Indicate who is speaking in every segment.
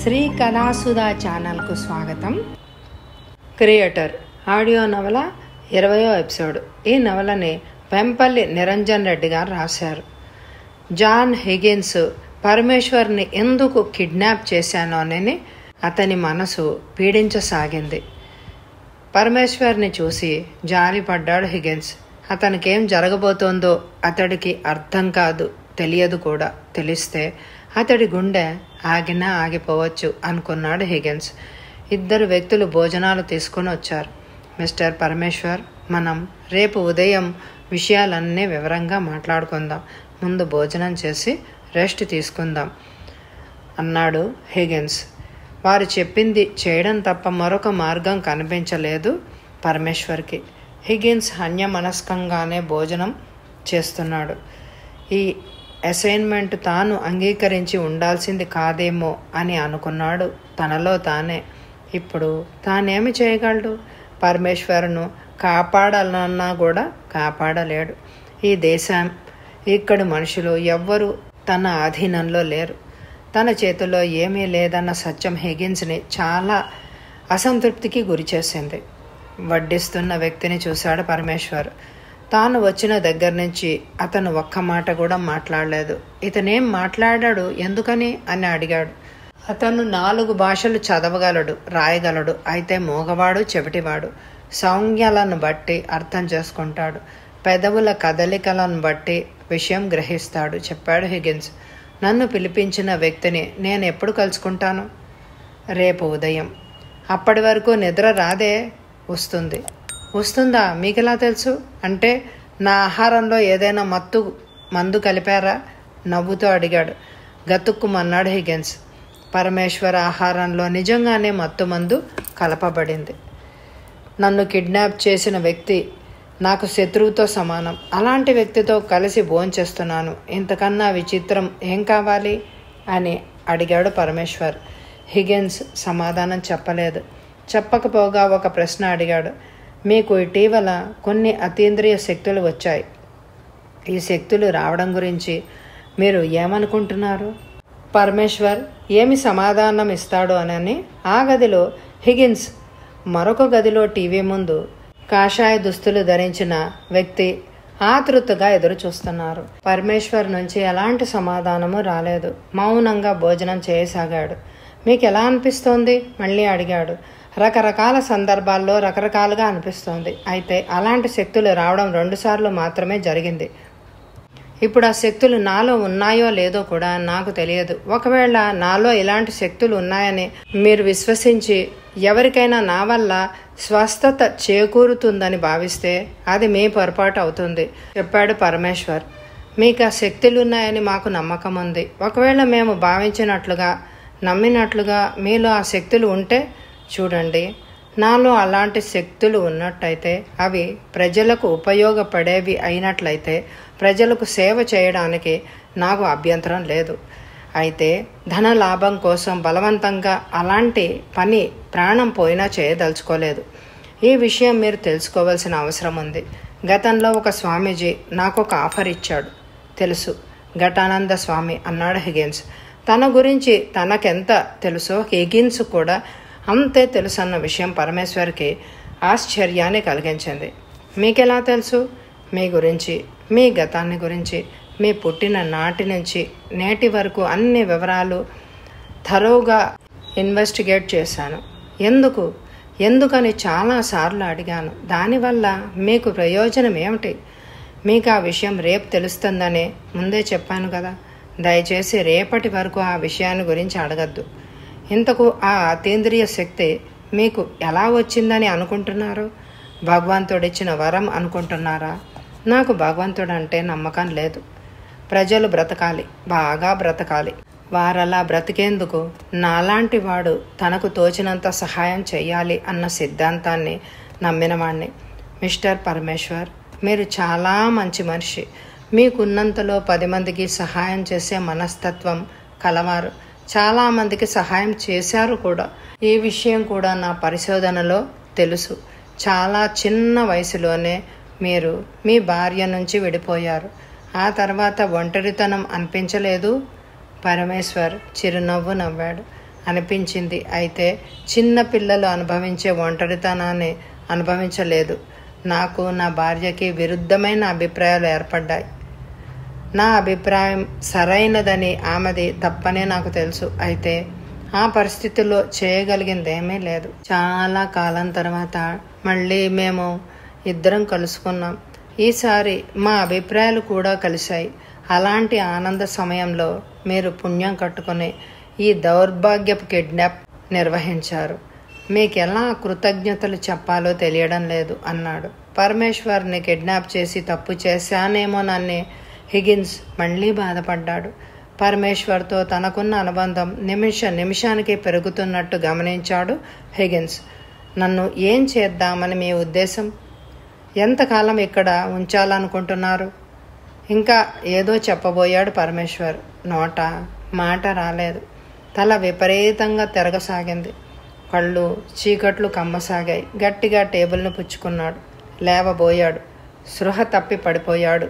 Speaker 1: శ్రీ కళాసుధా ఛానల్కు స్వాగతం creator audio నవల ఇరవయో ఎపిసోడ్ ఈ నవలని వెంపల్లి నిరంజన్ రెడ్డి గారు రాశారు జాన్ హిగిన్స్ పరమేశ్వర్ని ఎందుకు కిడ్నాప్ చేశానోనని అతని మనసు పీడించసాగింది పరమేశ్వర్ని చూసి జాలిపడ్డాడు హిగిన్స్ అతనికేం జరగబోతోందో అతడికి అర్థం కాదు తెలియదు కూడా తెలిస్తే అతడి గుండె ఆగినా ఆగిపోవచ్చు అనుకున్నాడు హిగిన్స్ ఇద్దరు వ్యక్తులు భోజనాలు తీసుకొని వచ్చారు మిస్టర్ పరమేశ్వర్ మనం రేపు ఉదయం విషయాలన్నీ వివరంగా మాట్లాడుకుందాం ముందు భోజనం చేసి రెస్ట్ తీసుకుందాం అన్నాడు హిగిన్స్ వారు చెప్పింది చేయడం తప్ప మరొక మార్గం కనిపించలేదు పరమేశ్వర్కి హిగిన్స్ హన్యమనస్కంగానే భోజనం చేస్తున్నాడు ఈ అసైన్మెంట్ తాను అంగీకరించి ఉండాల్సింది కాదేమో అని అనుకున్నాడు తనలో తానే ఇప్పుడు తానేమి చేయగలడు పరమేశ్వరును కాపాడాలన్నా కూడా కాపాడలేడు ఈ దేశం ఇక్కడి మనుషులు ఎవ్వరూ తన అధీనంలో లేరు తన చేతిలో ఏమీ లేదన్న సత్యం హిగిన్స్ని చాలా అసంతృప్తికి గురిచేసింది వడ్డిస్తున్న వ్యక్తిని చూశాడు పరమేశ్వర్ తాను వచ్చిన దగ్గర నుంచి అతను ఒక్క మాట కూడా మాట్లాడలేదు ఇతనేం మాట్లాడాడు ఎందుకని అని అడిగాడు అతను నాలుగు భాషలు చదవగలడు రాయగలడు అయితే మోగవాడు చెవిటివాడు సౌజ్ఞలను బట్టి అర్థం చేసుకుంటాడు పెదవుల కదలికలను బట్టి విషయం గ్రహిస్తాడు చెప్పాడు హిగిన్స్ నన్ను పిలిపించిన వ్యక్తిని నేను ఎప్పుడు కలుసుకుంటాను రేపు ఉదయం అప్పటి వరకు నిద్ర రాదే వస్తుంది వస్తుందా మీకెలా తెలుసు అంటే నా ఆహారంలో ఏదైనా మత్తు మందు కలిపారా నవ్వుతూ అడిగాడు గతుక్కుమన్నాడు హిగెన్స్ పరమేశ్వర ఆహారంలో నిజంగానే మత్తు మందు కలపబడింది నన్ను కిడ్నాప్ చేసిన వ్యక్తి నాకు శత్రువుతో సమానం అలాంటి వ్యక్తితో కలిసి భోంచేస్తున్నాను ఇంతకన్నా విచిత్రం ఏం కావాలి అని అడిగాడు పరమేశ్వర్ హిగెన్స్ సమాధానం చెప్పలేదు చెప్పకపోగా ఒక ప్రశ్న అడిగాడు మీకు ఇటీవల కొన్ని అతీంద్రియ శక్తులు వచ్చాయి ఈ శక్తులు రావడం గురించి మీరు ఏమనుకుంటున్నారు పరమేశ్వర్ ఏమి సమాధానం ఇస్తాడు అనని ఆ గదిలో హిగిన్స్ మరొక గదిలో టీవీ ముందు కాషాయ దుస్తులు ధరించిన వ్యక్తి ఆతృతగా ఎదురు చూస్తున్నారు పరమేశ్వర్ నుంచి ఎలాంటి సమాధానము రాలేదు మౌనంగా భోజనం చేయసాగాడు మీకు ఎలా అనిపిస్తోంది మళ్ళీ అడిగాడు రకరకాల సందర్భాల్లో రకరకాలుగా అనిపిస్తోంది అయితే అలాంటి శక్తులు రావడం రెండుసార్లు మాత్రమే జరిగింది ఇప్పుడు ఆ శక్తులు నాలో ఉన్నాయో లేదో కూడా నాకు తెలియదు ఒకవేళ నాలో ఇలాంటి శక్తులు ఉన్నాయని మీరు విశ్వసించి ఎవరికైనా నా వల్ల స్వస్థత చేకూరుతుందని భావిస్తే అది మీ పొరపాటు అవుతుంది చెప్పాడు పరమేశ్వర్ మీకు ఆ శక్తులు ఉన్నాయని మాకు నమ్మకం ఉంది ఒకవేళ మేము భావించినట్లుగా నమ్మినట్లుగా మీలో ఆ శక్తులు ఉంటే చూడండి నాలో అలాంటి శక్తులు ఉన్నట్టయితే అవి ప్రజలకు ఉపయోగపడేవి అయినట్లయితే ప్రజలకు సేవ చేయడానికి నాకు అభ్యంతరం లేదు అయితే ధన లాభం కోసం బలవంతంగా అలాంటి పని ప్రాణం పోయినా చేయదలుచుకోలేదు ఈ విషయం మీరు తెలుసుకోవాల్సిన అవసరం ఉంది గతంలో ఒక స్వామీజీ నాకు ఒక ఆఫర్ ఇచ్చాడు తెలుసు ఘటానంద స్వామి అన్నాడు హిగిన్స్ తన గురించి తనకెంత తెలుసో హిగిన్స్ కూడా అంతే తెలుసు అన్న విషయం పరమేశ్వర్కి ఆశ్చర్యాన్ని కలిగించింది మీకెలా తెలుసు మీ గురించి మీ గతాన్ని గురించి మీ పుట్టిన నాటి నుంచి నేటి వరకు అన్ని వివరాలు థరోగా ఇన్వెస్టిగేట్ చేశాను ఎందుకు ఎందుకని చాలాసార్లు అడిగాను దానివల్ల మీకు ప్రయోజనం ఏమిటి మీకు ఆ విషయం రేపు తెలుస్తుందని ముందే చెప్పాను కదా దయచేసి రేపటి వరకు ఆ విషయాన్ని గురించి అడగద్దు ఇంతకు ఆ అతీంద్రియ శక్తి మీకు ఎలా వచ్చిందని అనుకుంటున్నారు భగవంతుడిచ్చిన వరం అనుకుంటున్నారా నాకు భగవంతుడు అంటే నమ్మకం లేదు ప్రజలు బ్రతకాలి బాగా బ్రతకాలి వారలా బ్రతికేందుకు నాలాంటి వాడు తనకు తోచినంత సహాయం చేయాలి అన్న సిద్ధాంతాన్ని నమ్మినవాణ్ణి మిస్టర్ పరమేశ్వర్ మీరు చాలా మంచి మనిషి మీకున్నంతలో పది మందికి సహాయం చేసే మనస్తత్వం కలవారు చాలామందికి సహాయం చేశారు కూడా ఈ విషయం కూడా నా పరిశోధనలో తెలుసు చాలా చిన్న వయసులోనే మీరు మీ భార్య నుంచి విడిపోయారు ఆ తర్వాత ఒంటరితనం అనిపించలేదు పరమేశ్వర్ చిరునవ్వు నవ్వాడు అనిపించింది అయితే చిన్న పిల్లలు అనుభవించే ఒంటరితనాన్ని అనుభవించలేదు నాకు నా భార్యకి విరుద్ధమైన అభిప్రాయాలు ఏర్పడ్డాయి నా అభిప్రాయం సరైనదని ఆమెది తప్పనే నాకు తెలుసు అయితే ఆ పరిస్థితుల్లో చేయగలిగింది ఏమీ లేదు చాలా కాలం తర్వాత మళ్ళీ మేము ఇద్దరం కలుసుకున్నాం ఈసారి మా అభిప్రాయాలు కూడా కలిశాయి అలాంటి ఆనంద సమయంలో మీరు పుణ్యం కట్టుకుని ఈ దౌర్భాగ్యపు కిడ్నాప్ నిర్వహించారు మీకు ఎలా కృతజ్ఞతలు చెప్పాలో తెలియడం లేదు అన్నాడు పరమేశ్వర్ని కిడ్నాప్ చేసి తప్పు చేశానేమోనని హిగిన్స్ మళ్ళీ బాధపడ్డాడు పరమేశ్వర్తో తనకున్న అనుబంధం నిమిష నిమిషానికి పెరుగుతున్నట్టు గమనించాడు హిగిన్స్ నన్ను ఏం చేద్దామని మీ ఉద్దేశం ఎంతకాలం ఇక్కడ ఉంచాలనుకుంటున్నారు ఇంకా ఏదో చెప్పబోయాడు పరమేశ్వర్ నోట మాట రాలేదు తల విపరీతంగా తిరగసాగింది కళ్ళు చీకట్లు కమ్మసాగాయి గట్టిగా టేబుల్ను పుచ్చుకున్నాడు లేవబోయాడు సృహ తప్పి పడిపోయాడు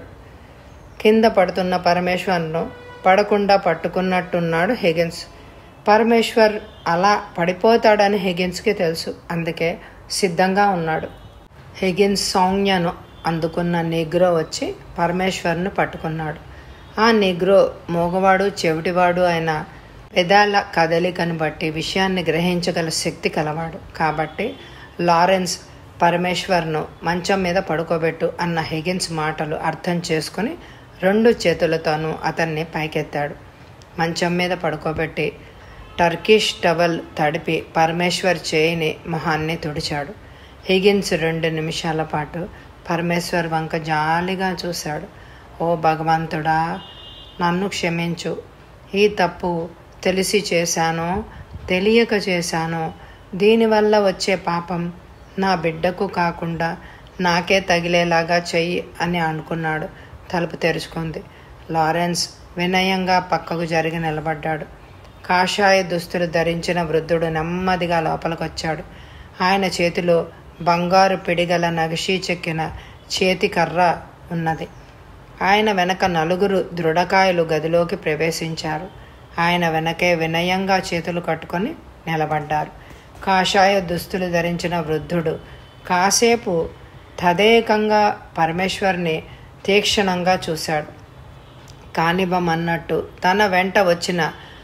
Speaker 1: కింద పడుతున్న పరమేశ్వర్ను పడకుండా పట్టుకున్నట్టున్నాడు హెగిన్స్ పరమేశ్వర్ అలా పడిపోతాడని హెగిన్స్కి తెలుసు అందుకే సిద్ధంగా ఉన్నాడు హెగిన్స్ సౌజ్ఞను అందుకున్న నిగ్రో వచ్చి పరమేశ్వర్ను పట్టుకున్నాడు ఆ నిగ్రో మోగవాడు చెవిటివాడు అయిన పెదాల కదలికను బట్టి విషయాన్ని గ్రహించగల శక్తి కలవాడు కాబట్టి లారెన్స్ పరమేశ్వర్ను మంచం మీద పడుకోబెట్టు అన్న హెగిన్స్ మాటలు అర్థం చేసుకుని రెండు చేతులతోనూ అతన్ని పైకెత్తాడు మంచం మీద పడుకోబెట్టి టర్కిష్ టవల్ తడిపి పరమేశ్వర్ చేయిని మొహాన్ని తుడిచాడు హిగిన్స్ రెండు నిమిషాల పాటు పరమేశ్వర్ వంక జాలిగా చూశాడు ఓ భగవంతుడా నన్ను క్షమించు ఈ తప్పు తెలిసి చేశానో తెలియక చేశానో దీనివల్ల వచ్చే పాపం నా బిడ్డకు కాకుండా నాకే తగిలేలాగా చెయ్యి అని అనుకున్నాడు తలుపు తెరుచుకుంది లారెన్స్ వినయంగా పక్కకు జరిగి నిలబడ్డాడు కాషాయ దుస్తులు ధరించిన వృద్ధుడు నెమ్మదిగా లోపలికొచ్చాడు ఆయన చేతిలో బంగారు పిడిగల నగిషీ చెక్కిన చేతి కర్ర ఉన్నది ఆయన వెనక నలుగురు దృఢకాయలు గదిలోకి ప్రవేశించారు ఆయన వెనకే వినయంగా చేతులు కట్టుకొని నిలబడ్డారు కాషాయ దుస్తులు ధరించిన వృద్ధుడు కాసేపు తదేకంగా పరమేశ్వర్ని తీక్షణంగా చూశాడు కానివ్వమన్నట్టు తన వెంట వచ్చిన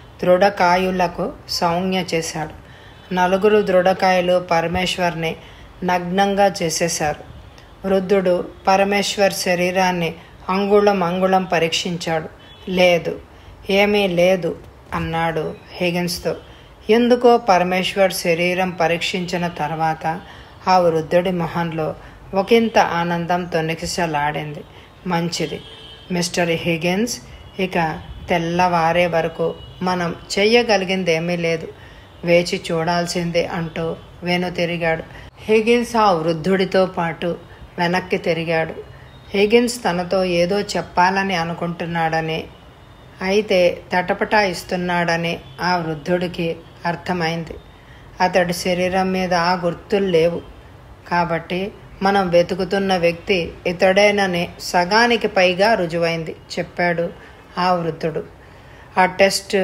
Speaker 1: దృఢకాయులకు సౌజ్ఞ చేశాడు నలుగురు దృఢకాయలు పరమేశ్వర్ని నగ్నంగా చేసేశారు వృద్ధుడు పరమేశ్వర్ శరీరాన్ని అంగుళం అంగుళం పరీక్షించాడు లేదు ఏమీ లేదు అన్నాడు హేగన్స్తో ఎందుకో పరమేశ్వర్ శరీరం పరీక్షించిన తర్వాత ఆ వృద్ధుడి మొహంలో ఒకంత ఆనందం తొనికిసలాడింది మంచిది మిస్టర్ హిగెన్స్ ఇక తెల్లవారే వరకు మనం చెయ్యగలిగింది ఏమీ లేదు వేచి చూడాల్సిందే అంటూ వెను తిరిగాడు హిగిన్స్ ఆ వృద్ధుడితో పాటు వెనక్కి తిరిగాడు హిగిన్స్ తనతో ఏదో చెప్పాలని అనుకుంటున్నాడని అయితే తటపటా ఇస్తున్నాడని ఆ వృద్ధుడికి అర్థమైంది అతడి శరీరం మీద ఆ గుర్తులు లేవు కాబట్టి మనం వెతుకుతున్న వ్యక్తి ఇతడేనని సగానికి పైగా రుజువైంది చెప్పాడు ఆ వృద్ధుడు ఆ టెస్ట్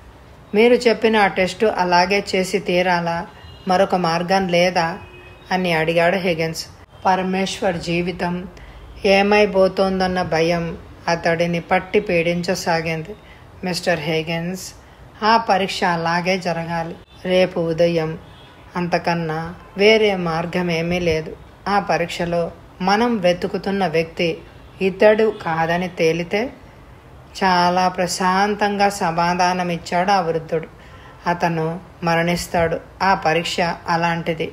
Speaker 1: మీరు చెప్పిన ఆ టెస్టు అలాగే చేసి తీరాలా మరొక మార్గం లేదా అని అడిగాడు హెగెన్స్ పరమేశ్వర్ జీవితం ఏమైపోతోందన్న భయం అతడిని పట్టి పీడించసాగింది మిస్టర్ హేగెన్స్ ఆ పరీక్ష అలాగే జరగాలి రేపు ఉదయం అంతకన్నా వేరే మార్గం ఏమీ లేదు ఆ పరీక్షలో మనం వెతుకుతున్న వ్యక్తి ఇతడు కాదని తేలితే చాలా ప్రశాంతంగా సమాధానం ఇచ్చాడు ఆ వృద్ధుడు అతను మరణిస్తాడు ఆ పరీక్ష అలాంటిది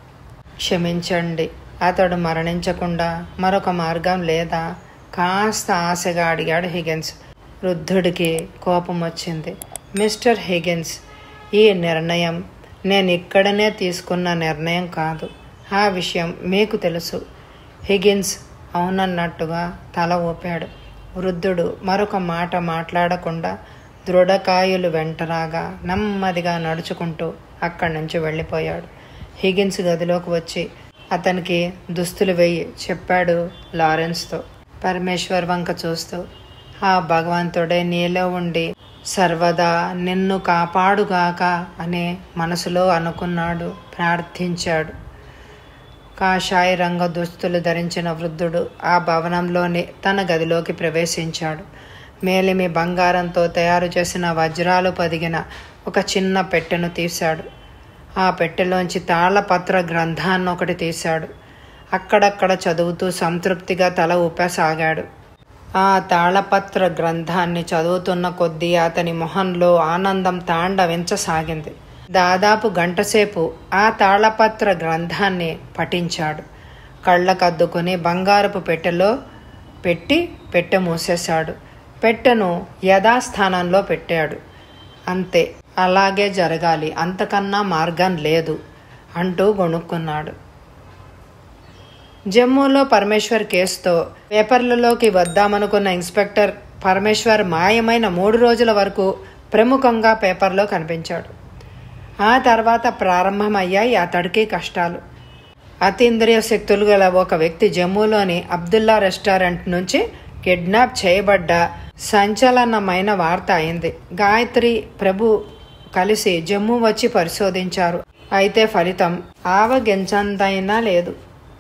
Speaker 1: క్షమించండి అతడు మరణించకుండా మరొక మార్గం లేదా కాస్త ఆశగా అడిగాడు హిగెన్స్ వృద్ధుడికి కోపం వచ్చింది మిస్టర్ హిగెన్స్ ఈ నిర్ణయం నేను ఇక్కడనే తీసుకున్న నిర్ణయం కాదు ఆ విషయం మీకు తెలుసు హిగిన్స్ అవునన్నట్టుగా తల ఊపాడు వృద్ధుడు మరొక మాట మాట్లాడకుండా దృఢకాయులు వెంటరాగా నెమ్మదిగా నడుచుకుంటూ అక్కడి నుంచి వెళ్ళిపోయాడు హిగిన్స్ గదిలోకి వచ్చి అతనికి దుస్తులు వెయ్యి చెప్పాడు లారెన్స్తో పరమేశ్వర్ వంక చూస్తూ ఆ భగవంతుడే నీలో ఉండి సర్వదా నిన్ను కాపాడుగాక అనే మనసులో అనుకున్నాడు ప్రార్థించాడు కాషాయ రంగ దుస్తులు ధరించిన వృద్ధుడు ఆ భవనంలోని తన గదిలోకి ప్రవేశించాడు మేలిమి బంగారంతో తయారు చేసిన వజ్రాలు పదిగిన ఒక చిన్న పెట్టెను తీశాడు ఆ పెట్టెలోంచి తాళపత్ర గ్రంథాన్ని ఒకటి తీశాడు అక్కడక్కడ చదువుతూ సంతృప్తిగా తల ఊపసాగాడు ఆ తాళపత్ర గ్రంథాన్ని చదువుతున్న కొద్దీ అతని మొహంలో ఆనందం తాండవించసాగింది దాదాపు గంటసేపు ఆ తాళపత్ర గ్రంథాన్ని పఠించాడు కళ్ళకద్దుకుని బంగారపు పెట్టెలో పెట్టి పెట్టె మూసేశాడు పెట్టెను యథాస్థానంలో పెట్టాడు అంతే అలాగే జరగాలి అంతకన్నా మార్గం లేదు అంటూ గొణుక్కున్నాడు జమ్మూలో పరమేశ్వర్ కేసుతో పేపర్లలోకి వద్దామనుకున్న ఇన్స్పెక్టర్ పరమేశ్వర్ మాయమైన మూడు రోజుల వరకు ప్రముఖంగా పేపర్లో కనిపించాడు ఆ తర్వాత ప్రారంభమయ్యాయి అతడికి కష్టాలు అతీంద్రియ శక్తులు గల ఒక వ్యక్తి జమ్మూలోని అబ్దుల్లా రెస్టారెంట్ నుంచి కిడ్నాప్ చేయబడ్డ సంచలనమైన వార్త అయింది గాయత్రి ప్రభు కలిసి జమ్మూ వచ్చి పరిశోధించారు అయితే ఫలితం ఆవగించందైనా లేదు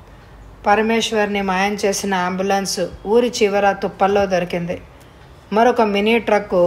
Speaker 1: పరమేశ్వర్ని మాయం చేసిన అంబులెన్స్ ఊరి చివర తుప్పల్లో దొరికింది మరొక మినీ ట్రక్కు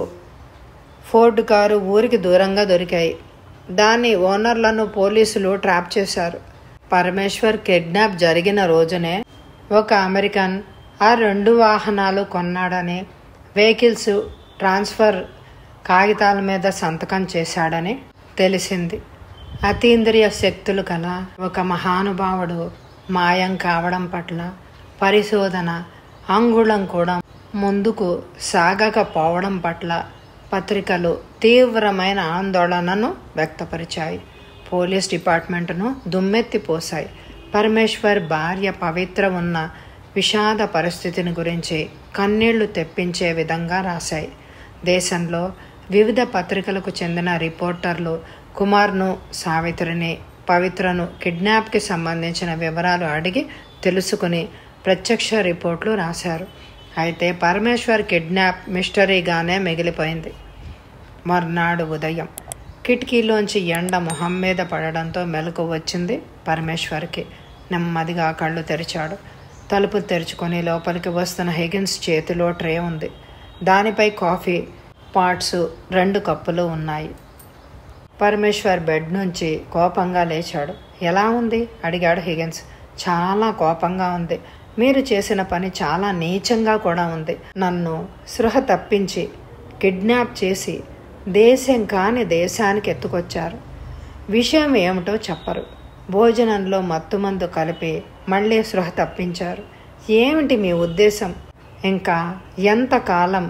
Speaker 1: ఫోర్డ్ కారు ఊరికి దూరంగా దొరికాయి దాని ఓనర్లను పోలీసులు ట్రాప్ చేశారు పరమేశ్వర్ కిడ్నాప్ జరిగిన రోజునే ఒక అమెరికన్ ఆ రెండు వాహనాలు కొన్నాడని వెహికల్స్ ట్రాన్స్ఫర్ కాగితాల మీద సంతకం చేశాడని తెలిసింది అతీంద్రియ శక్తులు కల ఒక మహానుభావుడు మాయం కావడం పట్ల పరిశోధన అంగుళం కూడా ముందుకు సాగకపోవడం పట్ల పత్రికలు తీవ్రమైన ఆందోళనను వ్యక్తపరిచాయి పోలీస్ డిపార్ట్మెంట్ను దుమ్మెత్తిపోశాయి పరమేశ్వర్ భార్య పవిత్ర ఉన్న విషాద పరిస్థితిని గురించి కన్నీళ్లు తెప్పించే విధంగా రాశాయి దేశంలో వివిధ పత్రికలకు చెందిన రిపోర్టర్లు కుమార్ను సావిత్రిని పవిత్రను కిడ్నాప్కి సంబంధించిన వివరాలు అడిగి తెలుసుకుని ప్రత్యక్ష రిపోర్ట్లు రాశారు అయితే పరమేశ్వర్ కిడ్నాప్ మిస్టరీగానే మిగిలిపోయింది మర్నాడు ఉదయం కిటికీలోంచి ఎండ మొహం మీద పడడంతో మెలకు వచ్చింది పరమేశ్వర్కి నెమ్మదిగా కళ్ళు తెరిచాడు తలుపు తెరుచుకొని లోపలికి వస్తున్న హెగిన్స్ చేతిలో ట్రే ఉంది దానిపై కాఫీ పాట్స్ రెండు కప్పులు ఉన్నాయి పరమేశ్వర్ బెడ్ నుంచి కోపంగా లేచాడు ఎలా ఉంది అడిగాడు హిగెన్స్ చాలా కోపంగా ఉంది మీరు చేసిన పని చాలా నీచంగా కూడా ఉంది నన్ను సృహ తప్పించి కిడ్నాప్ చేసి దేశం కాని దేశానికి ఎత్తుకొచ్చారు విషయం ఏమిటో చెప్పరు భోజనంలో మత్తుమందు కలిపి మళ్ళీ సృహ తప్పించారు ఏమిటి మీ ఉద్దేశం ఇంకా ఎంతకాలం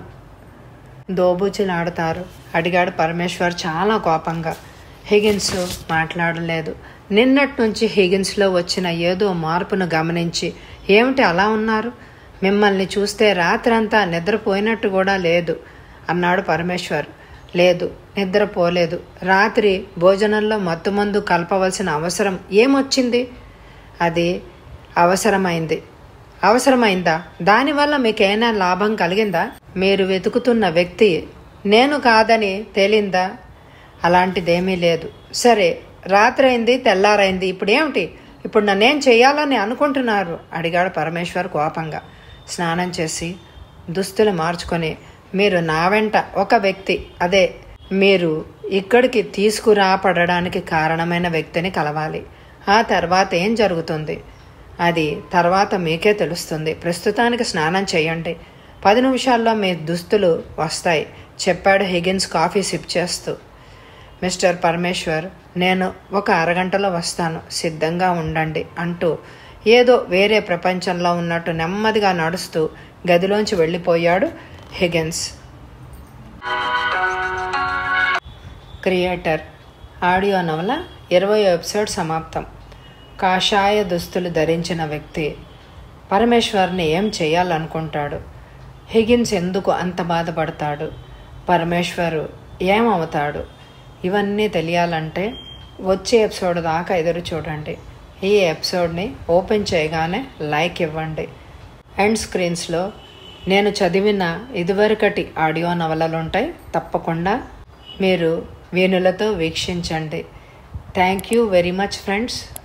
Speaker 1: దోబూచులాడతారు అడిగాడు పరమేశ్వర్ చాలా కోపంగా హిగిన్స్ మాట్లాడలేదు నిన్నటి నుంచి హిగిన్స్లో వచ్చిన ఏదో మార్పును గమనించి ఏమిటి అలా ఉన్నారు మిమ్మల్ని చూస్తే రాత్రంతా నిద్రపోయినట్టు కూడా లేదు అన్నాడు పరమేశ్వర్ లేదు నిద్రపోలేదు రాత్రి భోజనంలో మత్తుమందు కలపవలసిన అవసరం ఏమొచ్చింది అది అవసరమైంది అవసరమైందా దానివల్ల మీకేమైనా లాభం కలిగిందా మీరు వెతుకుతున్న వ్యక్తి నేను కాదని తేలిందా అలాంటిదేమీ లేదు సరే రాత్రైంది తెల్లారైంది ఇప్పుడు ఏమిటి ఇప్పుడు నన్నేం చేయాలని అనుకుంటున్నారు అడిగాడు పరమేశ్వర్ కోపంగా స్నానం చేసి దుస్తులు మార్చుకొని మీరు నా వెంట ఒక వ్యక్తి అదే మీరు ఇక్కడికి తీసుకురాపడడానికి కారణమైన వ్యక్తిని కలవాలి ఆ తర్వాత ఏం జరుగుతుంది అది తర్వాత మీకే తెలుస్తుంది ప్రస్తుతానికి స్నానం చేయండి పది నిమిషాల్లో మీ దుస్తులు వస్తాయి చెప్పాడు హిగిన్స్ కాఫీ సిప్ చేస్తూ మిస్టర్ పరమేశ్వర్ నేను ఒక అరగంటలో వస్తాను సిద్ధంగా ఉండండి అంటూ ఏదో వేరే ప్రపంచంలో ఉన్నట్టు నెమ్మదిగా నడుస్తూ గదిలోంచి వెళ్ళిపోయాడు హిగెన్స్ క్రియేటర్ ఆడియో నవల ఇరవై ఎపిసోడ్ సమాప్తం కాషాయ దుస్తులు ధరించిన వ్యక్తి పరమేశ్వర్ని ఏం చేయాలనుకుంటాడు హిగిన్స్ ఎందుకు అంత బాధపడతాడు పరమేశ్వరు ఏమవుతాడు ఇవన్నీ తెలియాలంటే వచ్చే ఎపిసోడ్ దాకా ఎదురు చూడండి ఈ ఎపిసోడ్ని ఓపెన్ చేయగానే లైక్ ఇవ్వండి ఎండ్ స్క్రీన్స్లో నేను చదివిన ఇదివరకటి ఆడియో నవలలు ఉంటాయి తప్పకుండా మీరు వీణులతో వీక్షించండి thank you very much friends